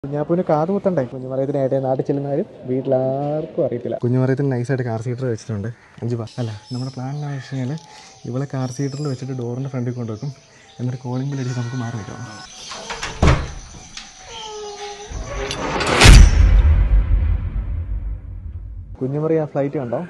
കുഞ്ഞാപ്പൂന് കാത് കുത്തണ്ടേ കുഞ്ഞുമറിയത്തിനായിട്ട് നാട്ടിൽ ചെല്ലുന്നവരും വീട്ടിലാർക്കും അറിയത്തില്ല കുഞ്ഞുമറിയത്തിന് നൈസായിട്ട് കാർ സീറ്റർ വെച്ചിട്ടുണ്ട് അഞ്ച് ബാ അല്ല നമ്മുടെ പ്ലാൻ എന്ന് വെച്ച് കഴിഞ്ഞാൽ ഇവളെ കാർ സീറ്ററിൽ വെച്ചിട്ട് ഡോറിൻ്റെ ഫ്രണ്ടിൽ കൊണ്ടുവെക്കും എന്നിട്ട് കോളിംഗ് ബിൽ അടിച്ച് നമുക്ക് മാറി നിൽക്കാം കുഞ്ഞുമറി ആ ഫ്ലൈറ്റ് കണ്ടോ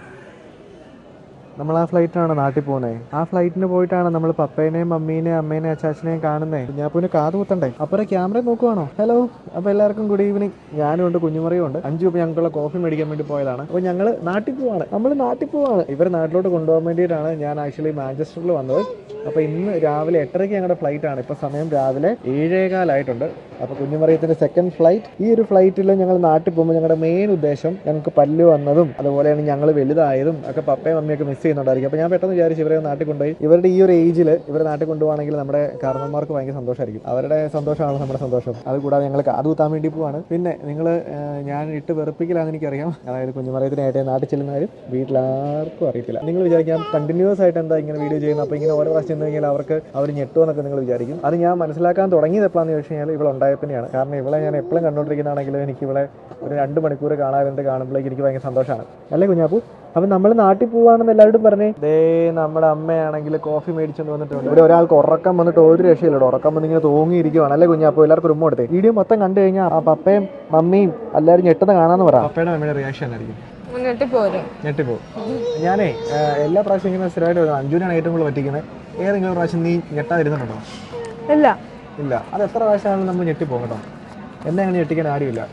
നമ്മൾ ആ ഫ്ലൈറ്റിനാണ് നാട്ടിൽ പോകുന്നത് ആ ഫ്ലൈറ്റിന് പോയിട്ടാണ് നമ്മൾ പപ്പേനെയും മമ്മീനെയും അമ്മേനെയും അച്ചാച്ചനെയും കാണുന്നത് കുഞ്ഞാപ്പൂന് കാത് കുത്തണ്ടേ അപ്പുറം ക്യാമറ നോക്കുവാണോ ഹലോ അപ്പൊ എല്ലാവർക്കും ഗുഡ് ഈവനിങ് ഞാനും ഉണ്ട് കുഞ്ഞുമറിയും ഉണ്ട് അഞ്ചു രൂപ ഞങ്ങൾക്കുള്ള കോഫി മേടിക്കാൻ വേണ്ടി പോയതാണ് അപ്പൊ ഞങ്ങൾ നാട്ടിൽ പോവാണ് നമ്മൾ നാട്ടിൽ പോവാണ് ഇവർ നാട്ടിലോട്ട് കൊണ്ടുപോകാൻ വേണ്ടിയിട്ടാണ് ഞാൻ ആക്ച്വലി മാഞ്ചസ്റ്ററിൽ വന്നത് അപ്പൊ ഇന്ന് രാവിലെ എട്ടരയ്ക്ക് ഞങ്ങളുടെ ഫ്ലൈറ്റ് ആണ് ഇപ്പൊ സമയം രാവിലെ ഏഴേകാലായിട്ടുണ്ട് അപ്പൊ കുഞ്ഞുമറിയത്തിന്റെ സെക്കൻഡ് ഫ്ലൈറ്റ് ഈ ഒരു ഫ്ലൈറ്റിൽ ഞങ്ങൾ നാട്ടിൽ പോകുമ്പോൾ ഞങ്ങളുടെ മെയിൻ ഉദ്ദേശം ഞങ്ങൾക്ക് പല്ല് വന്നതും അതുപോലെയാണ് ഞങ്ങൾ വലുതായതും ഒക്കെ പപ്പയും മമ്മിയൊക്കെ മിസ് ചെയ്യുന്നുണ്ടായിരിക്കും അപ്പൊ ഞാൻ പെട്ടെന്ന് വിചാരിച്ചു ഇവരെ നാട്ടിൽ കൊണ്ടുപോയി ഇവരുടെ ഈ ഒരു ഏജിൽ ഇവരെ നാട്ടിൽ കൊണ്ടുപോകണമെങ്കിൽ നമ്മുടെ കാരണന്മാർക്ക് ഭയങ്കര സന്തോഷമായിരിക്കും അവരുടെ സന്തോഷമാണ് നമ്മുടെ സന്തോഷം അതുകൂടാതെ ഞങ്ങൾ കാത് കുത്താൻ വേണ്ടി പോവാണ് പിന്നെ നിങ്ങൾ ഞാൻ ഇട്ട് വെറുപ്പിക്കലാന്ന് എനിക്കറിയാം അതായത് കുഞ്ഞുമറിയത്തിനായിട്ട് നാട്ടിൽ ചെല്ലുന്നവരും വീട്ടിലാർക്കും അറിയത്തില്ല നിങ്ങൾ വിചാരിക്കാം കണ്ടിന്യൂസ് ആയിട്ട് എന്താ ഇങ്ങനെ വീഡിയോ ചെയ്യുന്നത് അപ്പോൾ ഇങ്ങനെ ഓരോ പ്രാവശ്യം ചെന്ന് കഴിഞ്ഞാൽ അവർക്ക് അവർ ഞെട്ടുമെന്നൊക്കെ നിങ്ങൾ വിചാരിക്കും അത് ഞാൻ മനസ്സിലാക്കാൻ തുടങ്ങിയത് എപ്പോഴാണെന്ന് ചോദിച്ചു കഴിഞ്ഞാൽ ഇവൾ ഉണ്ടായപ്പിനെയാണ് കാരണം ഇവളെ ഞാൻ എപ്പോഴും കണ്ടുകൊണ്ടിരിക്കുന്നതാണെങ്കിലും എനിക്ക് ഇവളെ ഒരു രണ്ട് മണിക്കൂർ കാണാറുണ്ട് കാണുമ്പോഴേക്ക് എനിക്ക് ഭയങ്കര സന്തോഷമാണ് അല്ലേ കുഞ്ഞാപ്പു അപ്പം നമ്മൾ നാട്ടിൽ പോവാണെന്ന് എല്ലാവരും പറഞ്ഞേ ദേ നമ്മുടെ അമ്മയാണെങ്കിൽ കോഫി മേടിച്ചുകൊണ്ട് വന്നിട്ടുണ്ട് ഇവിടെ ഒരാൾക്ക് ഉറക്കം വന്നിട്ട് ഒരു രക്ഷയില്ല ഉറക്കം വന്ന് ഇങ്ങനെ തൂങ്ങിയിരിക്കുവാണ് അല്ലേ കുഞ്ഞാപ്പു എല്ലാവർക്കും ഒരു ഉമ്മ കൊടുത്തേ വീഡിയോ മൊത്തം കണ്ടു കഴിഞ്ഞാൽ ആ പപ്പയും മമ്മിയും എല്ലാവരും ഞെട്ടുന്ന കാണാന്ന് പറ പപ്പയുടെ മമ്മിയുടെ റിയാക്ഷൻ ആയിരിക്കും മുന്നോട്ട് പോരും ഞെട്ടിപ്പോ ഞാനേ ആ, എല്ലാ പ്രാവശ്യം ഇങ്ങനെ സ്ഥിരമായിട്ട് വരുന്നത് അഞ്ജുനാണ് ഏറ്റവും കൂടുതൽ പറ്റിക്കുന്നത് ഏതെങ്കിലും പ്രാവശ്യം നീ ഞെട്ടാതിരുന്നുണ്ടോ ഇല്ല ഇല്ല അത് എത്ര പ്രാവശ്യമാണെങ്കിലും നമ്മൾ ഞെട്ടിപ്പോകും കേട്ടോ എന്നെ അങ്ങനെ ഞെട്ടിക്കാൻ ആരുമില്ല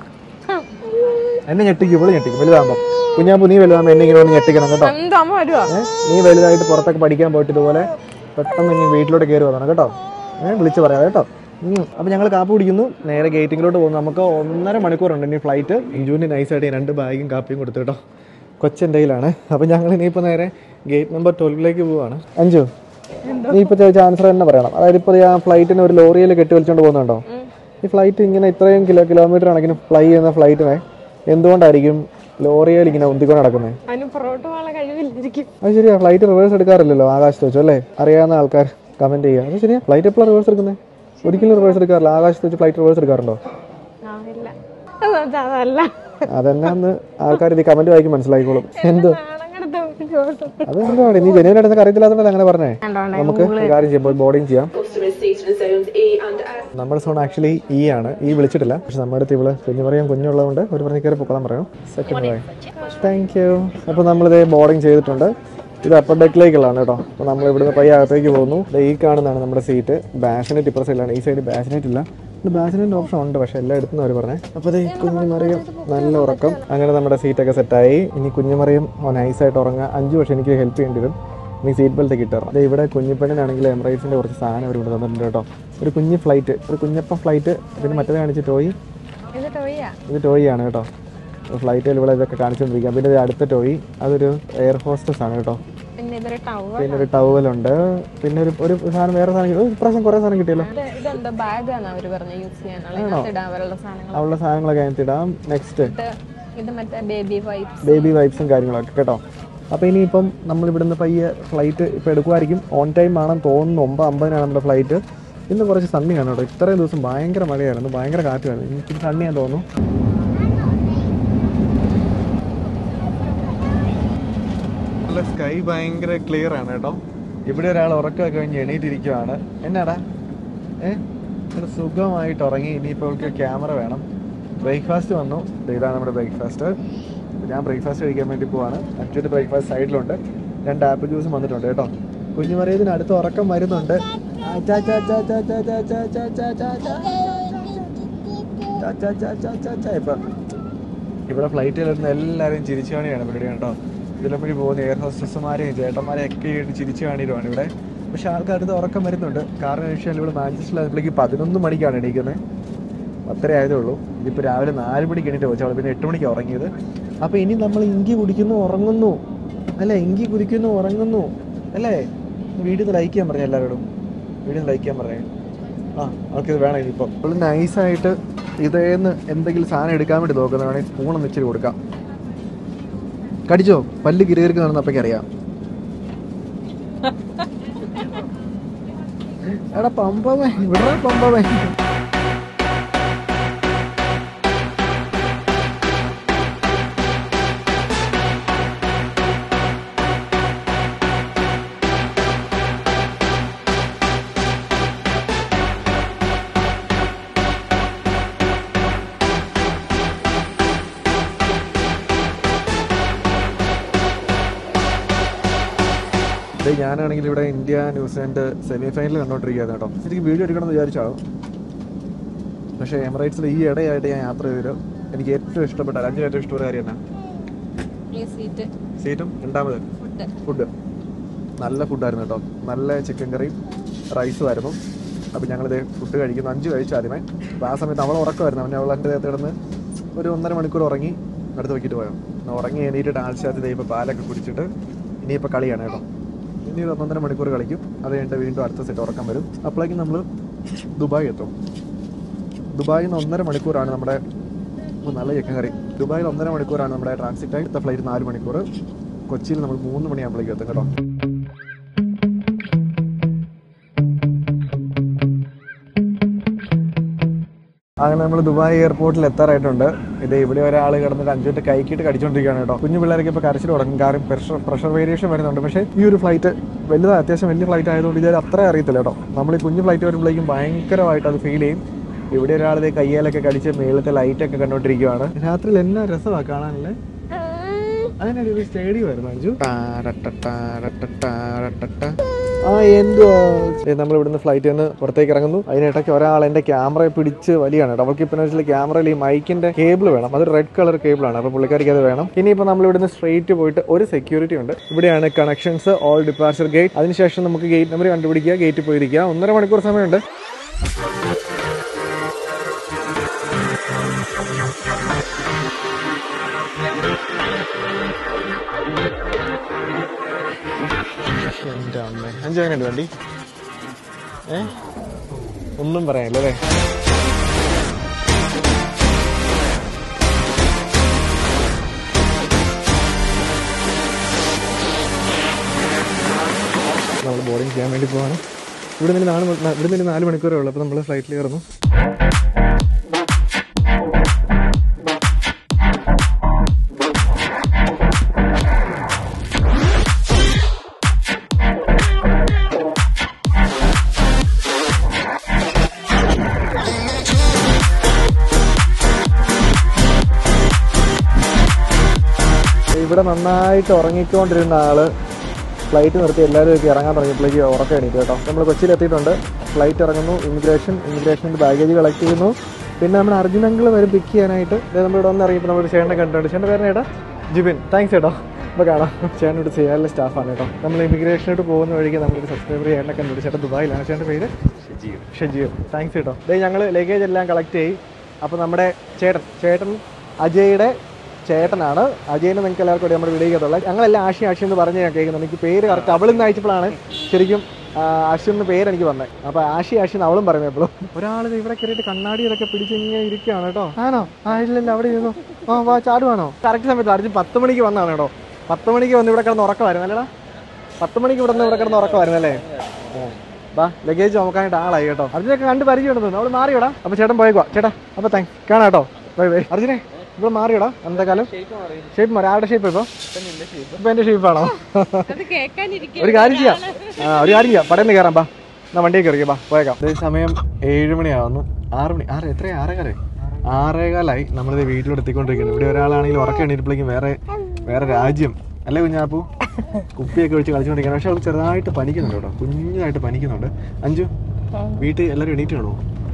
എന്നെ ഞെട്ടിക്കും ഇവള് ഞെട്ടിക്കും വലുതാകുമ്പോൾ കുഞ്ഞാമ്പു നീ വലുതാകുമ്പോൾ എന്നെ ഇങ്ങനെ ഒന്ന് ഞെട്ടിക്കണം കേട്ടോ എന്താ അമ്മ വരുവാ ഏ? നീ വലുതായിട്ട് പുറത്തൊക്കെ പഠിക്കാൻ പോയിട്ട് ഇതുപോലെ പെട്ടെന്ന് ഇനി വീട്ടിലോട്ട് കയറി വരണം കേട്ടോ ഏഹ് വിളിച്ച് പറയാം കേട്ടോ ഉം. അപ്പോൾ ഞങ്ങൾ കാപ്പി കുടിക്കുന്നു നേരെ ഗേറ്റിങ്ങിലോട്ട് പോകുന്നു നമുക്ക് ഒന്നര മണിക്കൂറുണ്ട് ഇനി ഫ്ലൈറ്റ് ഇഞ്ചുവിന് നൈസായിട്ട് ഈ രണ്ട് ബാഗും കാപ്പിയും കൊടുത്തു കേട്ടോ കൊച്ചെൻ്റെ കയ്യിലാണ് അപ്പോൾ ഞങ്ങൾ ഇനിയിപ്പോൾ നേരെ ഗേറ്റ് നമ്പർ ട്വൽവിലേക്ക് പോവാണ് അഞ്ചു നീ ഇപ്പോൾ ചോദിച്ച ആൻസർ തന്നെ പറയണം അതായത് ഇപ്പോൾ ആ ഫ്ലൈറ്റിന് ഒരു ലോറിയിൽ കെട്ടി വലിച്ചുകൊണ്ട് പോകുന്നുണ്ടോ ഈ ഫ്ലൈറ്റ് ഇങ്ങനെ ഇത്രയും കിലോ കിലോമീറ്റർ കണക്കിന് ഫ്ലൈ ചെയ്യുന്ന ഫ്ലൈറ്റിനെ എന്തുകൊണ്ടായിരിക്കും ലോറിയിൽ ഇങ്ങനെ ഉന്തിക്കൊണ്ട് നടക്കുന്നത് അതിന് പുറകോട്ട് പോകാനുള്ള കഴിവില്ലായിരിക്കും അത് ശരിയാ ഫ്ലൈറ്റ് റിവേഴ്സ് എടുക്കാറില്ലല്ലോ ആകാശത്ത് വെച്ചു അല്ലേ അറിയാവുന്ന ആൾക്കാർ കമന്റ് ചെയ്യുക അത് ശരിയാ ഫ്ലൈറ്റ് എപ്പോഴാണ് റിവേഴ്സ് എടുക്കുന്നത് ഒരിക്കലും റിവേഴ്സ് എടുക്കാറില്ല ആകാശത്ത് വെച്ച് ഫ്ലൈറ്റ് റിവേഴ്സ് എടുക്കാറുണ്ടോ ആ ഇല്ല അതെന്താ അതല്ല അതെന്നാന്ന് ആൾക്കാർ ഇത് കമന്റ് വായിക്കും മനസ്സിലായിക്കോളും എന്ത് നാണങ്ങടുത്ത ഒരു ചോദ്യം. അത് എന്താണ് നീ ജനുവൻ ആയിട്ട് അറിയത്തില്ലാത്തതുകൊണ്ട് അങ്ങനെ പറഞ്ഞേ കണ്ടോണ്ടേ? നമുക്ക് ഒരു കാര്യം ചെയ്യുമ്പോൾ ബോർഡിങ് ചെയ്യാം Customer station zones E and F. നമ്മുടെ സോൺ ആക്ച്വലി ഈ ആണ് ഈ വിളിച്ചിട്ടില്ല പക്ഷെ നമ്മുടെ അടുത്ത് ഇവള് കുഞ്ഞു പറയാൻ കുഞ്ഞുള്ളതുകൊണ്ട് ഒരു പറഞ്ഞ് കയറി പൊക്കോളാൻ പറയാം സെക്കൻഡ് താങ്ക് യു അപ്പോൾ നമ്മളിത് ബോർഡിങ് ചെയ്തിട്ടുണ്ട് ഇത് അപ്പർ ഡെക്കിലേക്കുള്ളതാണ് കേട്ടോ അപ്പോൾ നമ്മൾ ഇവിടുന്ന് പയ്യെ അകത്തേക്ക് പോകുന്നു ദേ ഈ കാണുന്നതാണ് നമ്മുടെ സീറ്റ് ബാസിനെറ്റ് ഇപ്പുറ സൈഡിലാണ് ഈ സൈഡ് ബാസിനെറ്റ് ഇല്ല ബാസിനെറ്റ് ഓപ്ഷൻ ഉണ്ട് പക്ഷേ എല്ലാം എടുത്തുന്ന അവർ പറഞ്ഞേ അപ്പോൾ ഇത് കുഞ്ഞുമറിയും നല്ല ഉറക്കം അങ്ങനെ നമ്മുടെ സീറ്റൊക്കെ സെറ്റായി ഇനി കുഞ്ഞുമറിയും നൈസായിട്ട് ഉറങ്ങുക അഞ്ച് പക്ഷേ എനിക്ക് ഹെൽപ്പ് ചെയ്യേണ്ടി വരും നീ സീറ്റ് ബെൽറ്റ് കിട്ടാറ് ദേ ഇവിടെ കുഞ്ഞിപ്പെണ്ണിനാണെങ്കിൽ എംറൈറ്റ്സിൻ്റെ കുറച്ച് സാധനം അവർ ഇവിടെ തന്നിട്ടുണ്ട് കേട്ടോ ഒരു കുഞ്ഞ് ഫ്ലൈറ്റ് ഒരു കുഞ്ഞപ്പ ഫ്ലൈറ്റ് പിന്നെ മറ്റേത് കാണിച്ച് ടോയ് ഇത് ടോയ്യാ ഇത് ടോയ് ആണ് കേട്ടോ ഫ്ലൈറ്റിൽ ഇവിടെ ഇതൊക്കെ കാണിച്ചുകൊണ്ടിരിക്കാം പിന്നെ ഇത് അടുത്ത ടോയ് അതൊരു എയർ ഹോസ്റ്റസ് ആണ് കേട്ടോ പിന്നെ ഇതൊരു ടവർ പിന്നെ ഒരു ടവലുണ്ട് പിന്നെ ഒരു ഒരു സാധനം വേറെ സാധനം കിട്ടി- ഓ, ഇപ്രാവശ്യം കുറേ സാധനം കിട്ടിയല്ലോ ഇതെന്താ ബാഗാണ് അവര് പറഞ്ഞ യൂസ് ചെയ്യാനുള്ള ഇതിനകത്ത് ഇടാനുള്ള സാധനങ്ങൾ അവളുടെ സാധനങ്ങളൊക്കെ അതിനകത്ത് ഇടാം നെക്സ്റ്റ് ഇത് ഇത് മറ്റേ ബേബി വൈപ്സ് ബേബി വൈബ്സും കാര്യങ്ങളൊക്കെ കേട്ടോ അപ്പോൾ ഇനിയിപ്പം നമ്മൾ ഇവിടുന്ന് പയ്യെ ഫ്ലൈറ്റ് ഇപ്പോൾ എടുക്കുമായിരിക്കും ഓൺ ടൈം ആണെന്ന് തോന്നുന്നു ഒമ്പത് അമ്പതിനാണ് നമ്മുടെ ഫ്ലൈറ്റ് ഇന്ന് കുറച്ച് സണ്ണിയാണ് കേട്ടോ ഇത്രയും ദിവസം ഭയങ്കര മഴയായിരുന്നു ഭയങ്കര കാറ്റുമായിരുന്നു എനിക്ക് സണ്ണിയാൻ തോന്നുന്നു നല്ല സ്കൈ ഭയങ്കര ക്ലിയർ ആണ് കേട്ടോ ഇവിടെ ഒരാൾ ഉറക്കമൊക്കെ കഴിഞ്ഞ് എണീറ്റിരിക്കുവാണ് എന്നാടാ ഏ ഇവിടെ സുഖമായിട്ട് ഉറങ്ങി ഇനിയിപ്പോൾ അവൾക്ക് ക്യാമറ വേണം ബ്രേക്ക്ഫാസ്റ്റ് വന്നു ദേ ഇതാണ് നമ്മുടെ ബ്രേക്ക്ഫാസ്റ്റ് ഞാൻ ബ്രേക്ക്ഫാസ്റ്റ് കഴിക്കാൻ വേണ്ടി പോവാണ് ആക്ച്വലി ബ്രേക്ക്ഫാസ്റ്റ് സൈഡിലുണ്ട് രണ്ട് ആപ്പിൾ ജ്യൂസും വന്നിട്ടുണ്ട് കേട്ടോ കുഞ്ഞുമറിയതിന് അടുത്ത് ഉറക്കം വരുന്നുണ്ട് ആ, ചാ, ചാ, ചാ, ചാ, ചാ, ചാ, ചാ, ചാ, ചാ, ചാ, ചാ. ചാ, ചാ, ചാ, ചാ, ചാ, ചാ. ഇപ്പൊ ഇവിടെ ഫ്ലൈറ്റിൽ വരുന്ന എല്ലാവരെയും ചിരിച്ചു കാണിയാണ് പരിപാടി കേട്ടോ ഇതിലെപ്പോഴും പോകുന്ന എയർ ഹോസ്റ്റസുമാരെയും ചേട്ടന്മാരെയും ഒക്കെ ആയിട്ട് ചിരിച്ചു കാണിയിടുവാണ് ഇവിടെ പക്ഷെ ആൾക്കാർക്ക് ഉറക്കം വരുന്നുണ്ട് കാരണം എന്ന് വെച്ചാൽ ഇവിടെ മാഞ്ചസ്റ്ററിൽ ആയപ്പോഴേക്ക് പതിനൊന്ന് മണിക്കാണ് എണീക്കുന്നത് പത്തര ആയതേ ഉള്ളൂ ഇതിപ്പോൾ രാവിലെ നാല് മണിക്ക് എണീറ്റ് വെച്ചാൽ പിന്നെ എട്ട് മണിക്കാണ് ഉറങ്ങിയത് അപ്പോൾ ഇനി നമ്മൾ ഇങ്കി കുടിക്കുന്നു ഉറങ്ങുന്നു അല്ലേ ഇങ്കി കുടിക്കുന്നു ഉറങ്ങുന്നു അല്ലേ വീട്ടിൽ നിന്ന് ലൈക്ക് ചെയ്യാൻ പറഞ്ഞു എല്ലാവരോടും വീട്ടിൽ നിന്ന് ലൈക്ക് ചെയ്യാൻ പറഞ്ഞേ ആ അവർക്ക് ഇത് വേണം ഇനിയിപ്പം നമ്മൾ നൈസായിട്ട് ഇതേന്ന് എന്തെങ്കിലും സാധനം എടുക്കാൻ വേണ്ടി നോക്കുന്നതാണെങ്കിൽ സ്പൂൺ ഒന്ന് ഇച്ചിരി കൊടുക്കാം കടിച്ചോ പല്ല് കിരുകിർക്ക് നടന്ന അപ്പൊക്കെ അറിയാം എടാ പമ്പമേ ഇവിടെ പമ്പമേ ഞാനാണെങ്കിൽ ഇവിടെ ഇന്ത്യ ന്യൂസിലാൻഡ് സെമി ഫൈനൽ കണ്ടോണ്ടിരിക്കുകയായിരുന്നു കേട്ടോ എനിക്ക് വീഡിയോ എടുക്കണമെന്ന് വിചാരിച്ചാണ് പക്ഷേ എമിറേറ്റ്സിൽ ഈ ഇടയായിട്ട് ഞാൻ യാത്ര ചെയ്തത് എനിക്ക് ഏറ്റവും ഇഷ്ടപ്പെട്ട അഞ്ച് ഏറ്റവും ഇഷ്ടപ്പെട്ട കാര്യം എന്നാ ഈ സീറ്റ് സീറ്റും രണ്ടാമത് ഫുഡ് ഫുഡ് നല്ല ഫുഡായിരുന്നു കേട്ടോ നല്ല ചിക്കൻ കറിയും റൈസും ആയിരുന്നു അപ്പോൾ ഞങ്ങളിത് ഫുഡ് കഴിക്കുന്നു അഞ്ച് കഴിച്ചു ആദ്യമേ അപ്പോൾ ആ സമയത്ത് അവൾ ഉറക്കമായിരുന്നു അവൻ അവൾ എൻ്റെ ദേഹത്ത് കിടന്ന് ഒരു ഒന്നര മണിക്കൂർ ഉറങ്ങി അടുത്ത് വെക്കിട്ട് പോയോ എന്നാ ഉറങ്ങി എണീറ്റിട്ട് ആഴ്ചത്ത് ദൈവം പാലൊക്കെ കുടിച്ചിട്ട് ഇനിയിപ്പോൾ കളിയാണ് കേട്ടോ ഇനി ഒരു ഒന്നൊന്നര മണിക്കൂർ കളിക്കും അത് കഴിഞ്ഞിട്ട് വീണ്ടും അടുത്ത സെറ്റ് ഉറക്കം വരും അപ്പോഴേക്കും നമ്മൾ ദുബായ് എത്തും ദുബായിൽ നിന്ന് ഒന്നര മണിക്കൂറാണ് നമ്മുടെ ഓ, നല്ല ചിക്കൻ കറി ദുബായിൽ ഒന്നര മണിക്കൂറാണ് നമ്മുടെ ട്രാൻസിറ്റ് ടൈം അടുത്ത ഫ്ലൈറ്റ് നാല് മണിക്കൂർ കൊച്ചിയിൽ നമ്മൾ മൂന്ന് മണിയാകുമ്പോഴേക്കും എത്തും കേട്ടോ അങ്ങനെ നമ്മൾ ദുബായ് എയർപോർട്ടിൽ എത്താറായിട്ടുണ്ട് ഇത് ഇവിടെ ഒരാൾ കിടന്നിട്ട് അഞ്ചോട്ട് കൈക്കിട്ട് കടിച്ചോണ്ടിരിക്കുകയാണ് കേട്ടോ കുഞ്ഞു പിള്ളേരൊക്കെ ഇപ്പോൾ കരച്ചിൽ തുടങ്ങും കാരണം പ്രഷർ പ്രഷർ വേരിയേഷൻ വരുന്നുണ്ട് പക്ഷേ ഈ ഒരു ഫ്ലൈറ്റ് വലുതാ അത്യാവശ്യം വലിയ ഫ്ലൈറ്റ് ആയതുകൊണ്ട് ഇതുവരെ അത്ര അറിയത്തില്ല കേട്ടോ നമ്മൾ ഈ കുഞ്ഞു ഫ്ലൈറ്റ് വരുമ്പോഴേക്കും ഭയങ്കരമായിട്ട് അത് ഫീൽ ചെയ്യും ഇവിടെ ഒരാൾ ഇതേ കയ്യേലൊക്കെ കടിച്ച് മേളത്തെ ലൈറ്റൊക്കെ കണ്ടോണ്ടിരിക്കുകയാണ് രാത്രിയിൽ എന്നാ രസമാണ് കാണാനല്ലേ അതിനൊരു ഒരു സ്റ്റേഡിയം ആയിരുന്നു അഞ്ചു ആ എന്തുവാ നമ്മൾ ഇവിടുന്ന് ഫ്ലൈറ്റിൽ നിന്ന് പുറത്തേക്ക് ഇറങ്ങുന്നു അതിനിടയ്ക്ക് ഒരാൾ എന്റെ ക്യാമറയെ പിടിച്ച് വലിയാണ് കേട്ടോ. അവൾക്ക് ഇപ്പം വെച്ചാൽ ക്യാമറയിൽ ഈ മൈക്കിന്റെ കേബിൾ വേണം അത് റെഡ് കളർ കേബിൾ ആണ് അപ്പോൾ പുള്ളിക്കാരിക്ക് അത് വേണം ഇനിയിപ്പോൾ നമ്മൾ ഇവിടുന്ന് സ്ട്രെയിറ്റ് പോയിട്ട് ഒരു സെക്യൂരിറ്റി ഉണ്ട് ഇവിടെയാണ് കണക്ഷൻസ് ഓൾ ഡിപ്പാർച്ചർ ഗേറ്റ് അതിനുശേഷം നമുക്ക് ഗേറ്റ് നമ്പർ കണ്ടുപിടിക്കുക ഗേറ്റിൽ പോയിരിക്കുക ഒന്നര മണിക്കൂർ സമയമുണ്ട് എൻ്റെ അമ്മ അഞ്ചു എങ്ങനെയുണ്ട് വണ്ടി ഏ ഒന്നും പറയാനില്ല അല്ലേ നമ്മൾ ബോർഡിങ് ചെയ്യാൻ വേണ്ടി പോവാണ് ഇവിടെ നിന്ന് നാല് മണി- ഇവിടെ നിന്ന് നാല് മണിക്കൂറേ ഉള്ളൂ അപ്പോൾ നമ്മൾ ഫ്ലൈറ്റിൽ കയറുന്നു ഇവിടെ നന്നായിട്ട് ഉറങ്ങിക്കൊണ്ടിരുന്ന ആള് ഫ്ലൈറ്റ് നിർത്തി എല്ലാവരും ഒക്കെ ഇറങ്ങാൻ തുടങ്ങിയപ്പോഴേക്ക് ഉറക്കം എണീറ്റ് കേട്ടോ നമ്മൾ കൊച്ചിയിൽ എത്തിയിട്ടുണ്ട് ഫ്ലൈറ്റ് ഇറങ്ങുന്നു ഇമിഗ്രേഷൻ ഇമിഗ്രേഷൻ്റെ ബാഗേജ് കളക്ട് ചെയ്യുന്നു പിന്നെ നമ്മുടെ അർജുനങ്ങൾ വരും പിക്ക് ചെയ്യാനായിട്ട് ദേ നമ്മൾ ഇവിടെ വന്ന് ഇറങ്ങിയപ്പോൾ നമ്മൾ ചേട്ടനെ കണ്ടിട്ടുണ്ട് ചേട്ടൻ്റെ പേര് ഏട്ടാ ജിബിൻ താങ്ക്സ് കേട്ടോ അപ്പോൾ കാണാം ചേട്ടൻ ഇവിടെ ചെയ്യാനുള്ള സ്റ്റാഫാണ് കേട്ടോ നമ്മൾ ഇമിഗ്രേഷനിലോട്ട് പോകുന്ന വഴിക്ക് നമ്മളൊരു സബ്സ്ക്രൈബർ ചേട്ടനെ കണ്ടിട്ട് ചേട്ടൻ ദുബായിലാണ് ചേട്ടൻ്റെ പേര് ഷജീവ് താങ്ക്സ് കേട്ടോ ദേ ഞങ്ങൾ ലഗേജ് എല്ലാം കളക്ട് ചെയ്യും അപ്പോൾ നമ്മുടെ ചേട്ടൻ ചേട്ടൻ അജയുടെ ചേട്ടനാണ് അജയനെ നിങ്ങൾക്ക് എല്ലാവർക്കും അറിയാം നമ്മുടെ വീഡിയോക്കത്തുള്ള ഞങ്ങളെല്ലാം ആഷി ആഷി എന്ന് പറഞ്ഞ് ഞാൻ കേൾക്കുന്നത് എനിക്ക് പേര് കറക്റ്റ് അവളിൽ നിന്ന് അയച്ചപ്പോഴാണ് ശരിക്കും ആ, ആഷി എന്ന് പേര് എനിക്ക് വന്നത് അപ്പോൾ ആഷി ആഷി എന്ന് അവളും പറയുന്നത് എപ്പോഴും ഒരാൾ ഇവിടെ കയറിയിട്ട് കണ്ണാടി ഇതൊക്കെ പിടിച്ച് ഇങ്ങനെ ഇരിക്കുകയാണ് കേട്ടോ ആണോ ആ ഇല്ലല്ല അവിടെ ഇരുന്നു ആ വാ ചാടുവാണോ കറക്റ്റ് സമയത്ത് അർജുൻ പത്ത് മണിക്ക് വന്നതാണ് കേട്ടോ പത്ത് മണിക്ക് വന്ന് ഇവിടെ കിടന്ന് ഉറക്കമായിരുന്നു അല്ലടാ പത്ത് മണിക്ക് ഇവിടെ നിന്ന് ഇവിടെ കിടന്ന് ഉറക്കമായിരുന്നു അല്ലേ ആ. വാ ലഗേജ് നോക്കാനായിട്ട് ആളായി കേട്ടോ അർജുനൊക്കെ കണ്ട് പരിചയം ഉണ്ടെന്ന് അവള് മാറിയോടാ അപ്പൊ ചേട്ടൻ പോയേക്കുവാ ചേട്ടാ അപ്പൊ താങ്ക്സ് കാണാം കേട്ടോ ബൈ ബൈ അർജുനെ ഇവിടെ മാറിയോടാ എന്താ കാലം ഷേപ്പ് മാറി ആരുടെ ഷേപ്പ് ഇപ്പൊ ഇപ്പൊ എന്റെ ഷേപ്പാണോ അത് കേൾക്കാനിരിക്കും ഒരു കാര്യം ചെയ്യാം ആ ഒരു കാര്യം ചെയ്യാം പടയിൽ കയറാം ബാ എന്നാ വണ്ടിയിൽ കയറിയ ബാ പോയേക്കാം ഇതേ സമയം ഏഴ് മണിയാവുന്നു ആറ് മണി ആറ് എത്രയാ ആറേകാലേ ആറേകാലായി നമ്മളിത് വീട്ടിലോട്ട് എത്തിക്കൊണ്ടിരിക്കുന്നത് ഇവിടെ ഒരാളാണെങ്കിൽ ഉറക്കം എണീറ്റപ്പോഴേക്കും വേറെ വേറെ രാജ്യം അല്ലേ കുഞ്ഞാപ്പു കുപ്പിയൊക്കെ വെച്ച് കളിച്ചുകൊണ്ടിരിക്കുകയാണ് പക്ഷെ അവൾ ചെറുതായിട്ട് പനിക്കുന്നുണ്ട് കേട്ടോ കുഞ്ഞായിട്ട് പനിക്കുന്നുണ്ട് അഞ്ചു വീട്ടിൽ എല്ലാവരും എണീറ്റാണോ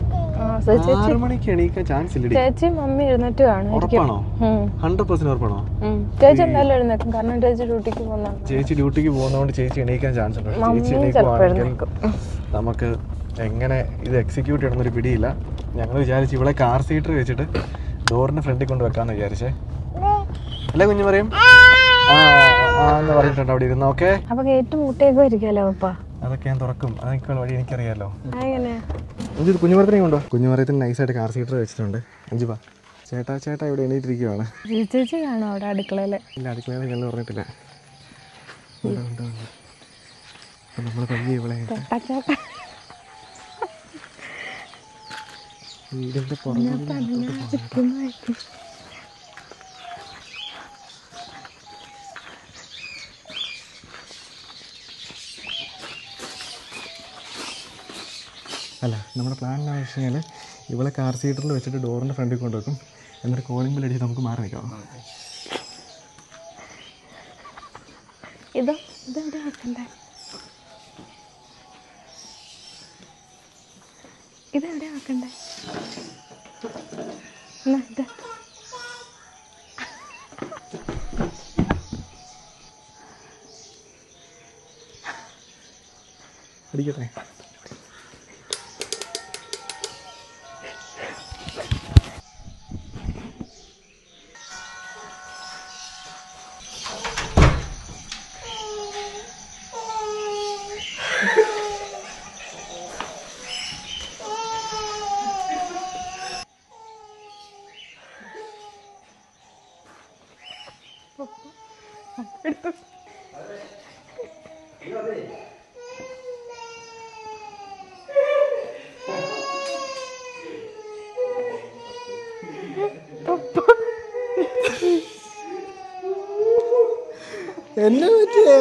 ആറ് മണിക്ക് എണീക്കാൻ ചാൻസ് ഇല്ലടി ചേച്ചി മമ്മി എഴുന്നേറ്റ് കാണും ഉറപ്പാണോ ഹൺഡ്രഡ് പെർസെന്റ് ഉറപ്പാണോ ചേച്ചി എന്തായാലും എഴുന്നേക്കും കാരണം ചേച്ചി ഡ്യൂട്ടിക്ക് പോകുന്നതാണ് ചേച്ചി ഡ്യൂട്ടിക്ക് പോകുന്നതുകൊണ്ട് ചേച്ചി എണീക്കാൻ ചാൻസ് ഉണ്ട് ചേച്ചി എണീക്കുവാണെങ്കിൽ നമുക്ക് എങ്ങനെ ഇത് എക്സിക്യൂട്ട് ചെയ്യണമെന്നൊരു പിടിയില്ല ഞങ്ങൾ വിചാരിച്ചു ഇവിടെ കാർ സീറ്റർ വെച്ചിട്ട് ഡോറിന്റെ ഫ്രണ്ടിൽ കൊണ്ട് വെക്കാന്ന് വിചാരിച്ചേ അല്ലേ കുഞ്ഞു പറയും ആ ആ എന്ന് പറഞ്ഞിട്ടുണ്ട് അവിടെ ഇരുന്ന് ഓക്കെ അപ്പൊ ഗേറ്റ് മുട്ടേക്കും ഇരിക്കാലോ അപ്പ അതൊക്കെ ഞാൻ തുറക്കും അതൊക്കെ വഴി എനിക്കറിയാലോ എങ്ങനെ അഞ്ചു കുഞ്ഞുമരത്തിനെ കൊണ്ടോ കുഞ്ഞുമരത്തിന് നൈസായിട്ട് കാർ സീറ്റർ വെച്ചിട്ടുണ്ട് അഞ്ചു പാ ചേട്ടാ ചേട്ടാ ഇവിടെ എണീറ്റിരിക്കുവാണ് ചേച്ചി കാണോ അവിടെ അടുക്കളയില് ഇല്ല അടുക്കളയിൽ ഞങ്ങൾ പറഞ്ഞിട്ടില്ല ഉണ്ട്, ഉണ്ട്, ഉണ്ട്. അപ്പൊ നമ്മൾ പയ്യെ ഇവളെ ചേട്ടാ വീടിന്റെ പുറകിൽ അല്ല നമ്മുടെ പ്ലാൻ എന്താണെന്ന് വെച്ച് കഴിഞ്ഞാൽ ഇവളെ കാർ സീറ്ററിൽ വെച്ചിട്ട് ഡോറിൻ്റെ ഫ്രണ്ടിൽ കൊണ്ടുവെക്കും എന്നിട്ട് കോളിംഗ് ബിൽ അടിച്ച് നമുക്ക് മാറി നിൽക്കാം ഇതോ ഇതെവിടെ വെക്കണ്ടേ ഇതെവിടെ ആക്കണ്ടേ എന്നാ ഇത് അടിക്കട്ടെ എന്നെ പറ്റിയേ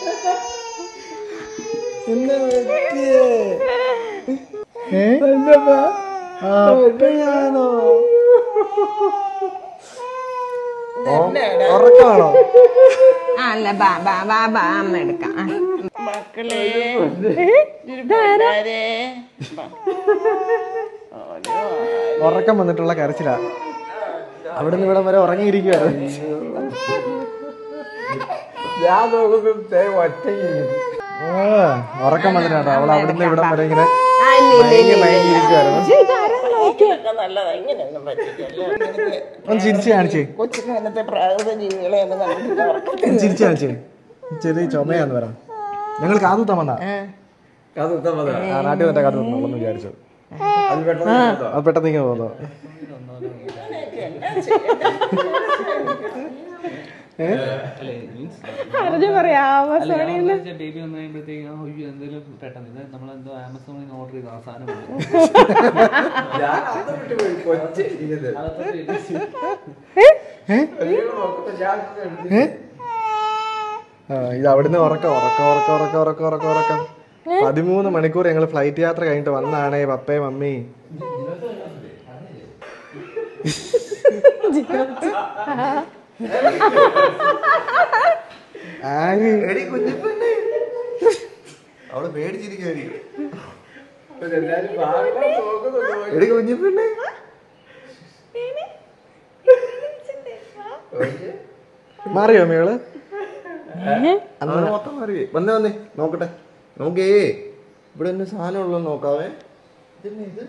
എന്നെ പറ്റിയേ ഏ? ആ, അപ്പയാണോ ഉറക്കാണോ ആ, അല്ല ബാ ബാ ബാ ബാ അമ്മ എടുക്കാം ആ. മക്കളെ ഒരു പിള്ളാരെ. ഉറക്കം വന്നിട്ടുള്ള കരച്ചിലാ അവിടെ നിന്ന് ഇവിടം വരെ ഉറങ്ങിയിരിക്കുവായിരുന്നു ഞാൻ നോക്കുമ്പോൾ ഒറ്റയ്ക്ക് ആ, ഉറക്കം വന്നിട്ടാ അവൾ അവിടുന്ന് ഇവിടം വരെ ഇങ്ങനെ ആ, ഇല്ല, ഇല്ല, മയങ്ങി ഇല്ല, മയങ്ങി ഇല്ല. ഇരിക്കുവായിരുന്നു ഇതൊക്കെ നല്ലതാ ഇങ്ങനെയൊന്നും പറ്റില്ല ഒന്ന് ചിരിച്ചു കാണിച്ചേ കൊച്ചുകാലത്തെ പ്രാകൃത ജീവികളെ ഒന്നും കണ്ടിട്ടില്ല ഒന്ന് ചിരിച്ചു കാണിച്ചേ ചെറിയ ചുമയാന്ന് പറ ഞങ്ങൾ കാതുത്താൻ വന്നാ അത് ഉത്തമ ആ നാട്ടിൽ വന്നിട്ട് കാതുത്തുന്നു വിചാരിച്ചു അത് പെട്ടെന്ന് കേട്ടോ. അത് പെട്ടെന്ന് ഇങ്ങനെ തോന്നോ ബേബി വന്നു കഴിയുമ്പോഴത്തേക്ക് അയ്യോ എന്തെങ്കിലും പെട്ടെന്ന് ഇത് നമ്മളെന്തോ ആമസോണിൽ നിന്ന് ഓർഡർ ചെയ്ത ആ സാധനം വന്നു. ഞാൻ അത് വിട്ട് പോയി. കൊച്ചു ഇരിക്കുന്നത്. അതൊക്കെ ഇട്ട് ഒരാൾ നോക്കുമ്പോ ഞാൻ എടുത്ത് ഏ? ആ, ഇത് അവിടുന്ന് ഉറക്കം ഉറക്കം ഉറക്കം ഉറക്കം ഉറക്കം ഉറക്കം ഉറക്കം പതിമൂന്ന് മണിക്കൂർ ഞങ്ങൾ ഫ്ലൈറ്റ് യാത്ര കഴിഞ്ഞിട്ട് വന്നാണേ പപ്പേ മമ്മി ആര് എടി കുഞ്ഞിപ്പെണ്ണെ. അവള് പേടിച്ചിരിക്കുവായിരിക്കും എല്ലാരും വാങ്ങാൻ നോക്കുന്നുണ്ട്. എടി കുഞ്ഞിപ്പെണ്ണെ മാറിയോ മേള് അവള് മൊത്തം മാറി വന്നേ വന്നേ നോക്കട്ടെ നോക്കേ ഇവിടെ എന്നെ സാധനം ഉള്ളു നോക്കാവേ ഇതെന്നെ ഇത്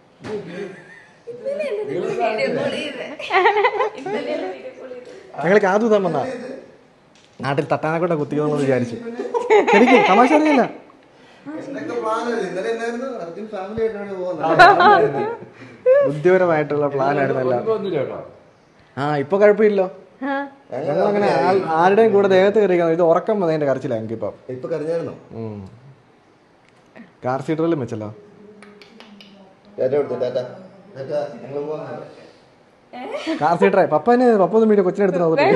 ഞങ്ങൾ കാതുതാൻ വന്നാ നാട്ടിൽ തട്ടാനെ കൊണ്ട് കുത്തിക്കണമെന്ന് വിചാരിച്ചു ശരിക്കും തമാശ അറിയില്ല എന്തൊക്കെ പ്ലാനാണ് ഇന്നലെ എന്നായിരുന്നു അർജുൻ ഫാമിലി ആയിട്ടാണ് പോകുന്നത് ബുദ്ധിപരമായിട്ടുള്ള പ്ലാൻ ആയിരുന്നു എല്ലാം ഒന്നുമില്ല കേട്ടോ ആ ഇപ്പൊ കുഴപ്പമില്ലോ ഞങ്ങൾ അങ്ങനെ ആരുടെയും കൂടെ ദേഹത്ത് കയറിയിരിക്കണം ഇത് ഉറക്കം വന്നതിന്റെ കരച്ചില്ല ഞങ്ങൾക്കിപ്പം ഇപ്പൊ കരഞ്ഞായിരുന്നോ ഉം. കാർ സീറ്ററിലും വെച്ചല്ലോ ടാറ്റ കൊടുത്തു ടാറ്റ ടാറ്റ ഞങ്ങൾ പോകാൻ കാർ സീറ്ററെ പപ്പന് പപ്പ ഒന്നും വീഡിയോ കൊച്ചിനെടുത്ത് നോക്കട്ടെ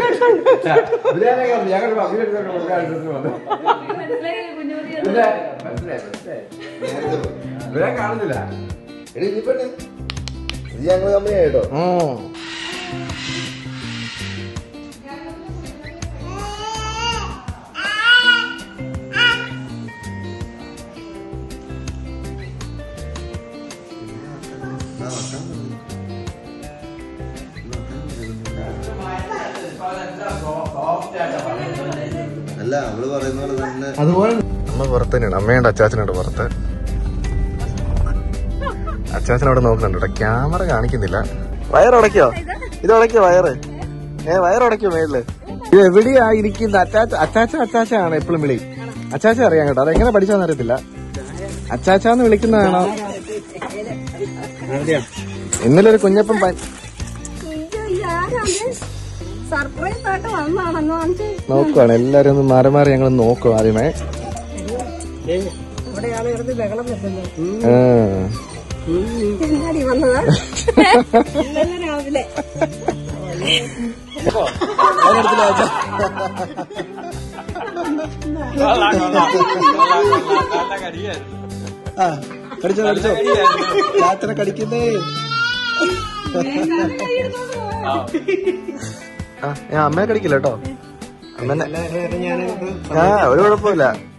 കാണുന്നില്ല എടി നീ പെണ്ണെ ഇത് ഞങ്ങൾ കമ്പനി ആയിട്ടോ ഉം. അല്ല അവള് പറയുന്ന പോലെ തന്നെ അതുപോലെ അമ്മ പുറത്ത് തന്നെയാണ് അമ്മയുണ്ട് അച്ചാച്ചനുണ്ട് പുറത്ത് അച്ചാച്ചൻ അവിടെ നോക്കുന്നുണ്ട് കേട്ടോ ക്യാമറ കാണിക്കുന്നില്ല വയറുടയ്ക്കോ ഇത് ഉടയ്ക്കോ വയറ് ഏ വയറുടയ്ക്കോ മേളില് ഇത് എവിടെയാ ഇരിക്കുന്ന അച്ചാച്ച അച്ചാച്ച അച്ചാച്ചയാണ് എപ്പോഴും വിളി അച്ചാച്ച അറിയാം കേട്ടോ അതെങ്ങനെ പഠിച്ചാന്ന് അറിയത്തില്ല അച്ചാച്ചാന്ന് വിളിക്കുന്നതാണോ ഇന്നലെ ഒരു കുഞ്ഞപ്പൻ പ- സർപ്രൈസ് ആയിട്ട് വന്നാണെന്ന് കാണിച്ചു നോക്കുവാണ് എല്ലാരും ഒന്ന് മാറി മാറി ഞങ്ങൾ നോക്കും ആദ്യമേ ഇവിടെ ആള് കിടന്ന് ബഹളം വെക്കുന്നു ആ. എന്നാടി വന്നതാ ഇന്നലെ രാവിലെ ആ, കടിച്ചോ കടിച്ചോ ചാച്ചനെ കടിക്കുന്നേ ആ ഞാൻ അമ്മയെ കടിക്കില്ല കേട്ടോ അമ്മനെ ആ ഒരു കുഴപ്പമില്ല